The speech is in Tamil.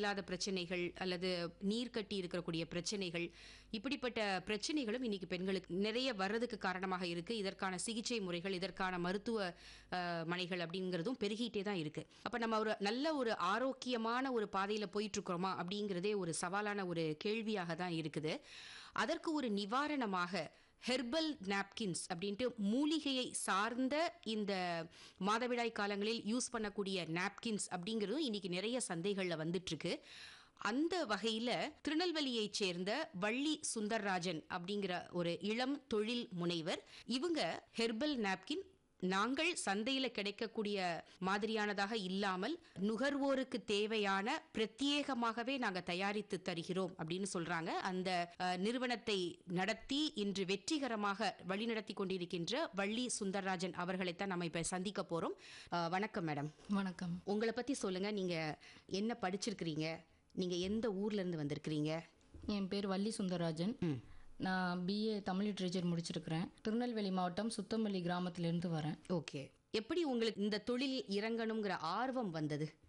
தேவையில்லாத பிரச்சனைகள் அல்லது நீர் கட்டி இருக்கக்கூடிய பிரச்சனைகள் இப்படிப்பட்ட பிரச்சனைகளும் இன்னைக்கு பெண்களுக்கு நிறைய வர்றதுக்கு காரணமாக இருக்கு இதற்கான சிகிச்சை முறைகள் இதற்கான மருத்துவ அஹ், மனைகள் அப்படிங்கிறதும் பெருகிட்டே தான் இருக்கு அப்ப நம்ம ஒரு நல்ல ஒரு ஆரோக்கியமான ஒரு பாதையில போயிட்டு இருக்கிறோமா அப்படிங்கிறதே ஒரு சவாலான ஒரு கேள்வியாக தான் இருக்குது அதற்கு ஒரு நிவாரணமாக ஹெர்பல் நாப்கின்ஸ் அப்படின்ட்டு மூலிகையை சார்ந்த இந்த மாதவிடாய் காலங்களில் யூஸ் பண்ணக்கூடிய நாப்கின்ஸ் அப்படிங்கிறதும் இன்னைக்கு நிறைய சந்தைகளில் வந்துட்டு இருக்கு அந்த வகையில திருநெல்வேலியைச் சேர்ந்த வள்ளி சுந்தர்ராஜன் அப்படிங்கிற ஒரு இளம் தொழில் முனைவர் இவங்க ஹெர்பல் நாப்கின் நாங்கள் சந்தையில கிடைக்கக்கூடிய மாதிரியானதாக இல்லாமல் நுகர்வோருக்கு தேவையான பிரத்யேகமாகவே நாங்க தயாரித்து தருகிறோம் அப்படின்னு சொல்றாங்க அந்த அஹ், நிறுவனத்தை நடத்தி இன்று வெற்றிகரமாக வழிநடத்தி கொண்டிருக்கின்ற வள்ளி சுந்தர்ராஜன் அவர்களைத்தான் நம்ம இப்ப சந்திக்க போறோம் அஹ், வணக்கம் மேடம் வணக்கம் உங்களை பத்தி சொல்லுங்க நீங்க என்ன படிச்சிருக்கிறீங்க நீங்க எந்த ஊர்ல இருந்து வந்திருக்கிறீங்க என் பேர் வள்ளி சுந்தரராஜன் நான் பிஏ தமிழ் லிட்ரேச்சர் முடிச்சிருக்கிறேன் திருநெல்வேலி மாவட்டம் சுத்தமல்லி கிராமத்திலிருந்து வரேன் ஓகே எப்படி உங்களுக்கு இந்த தொழில் இறங்கணுங்கிற ஆர்வம் வந்தது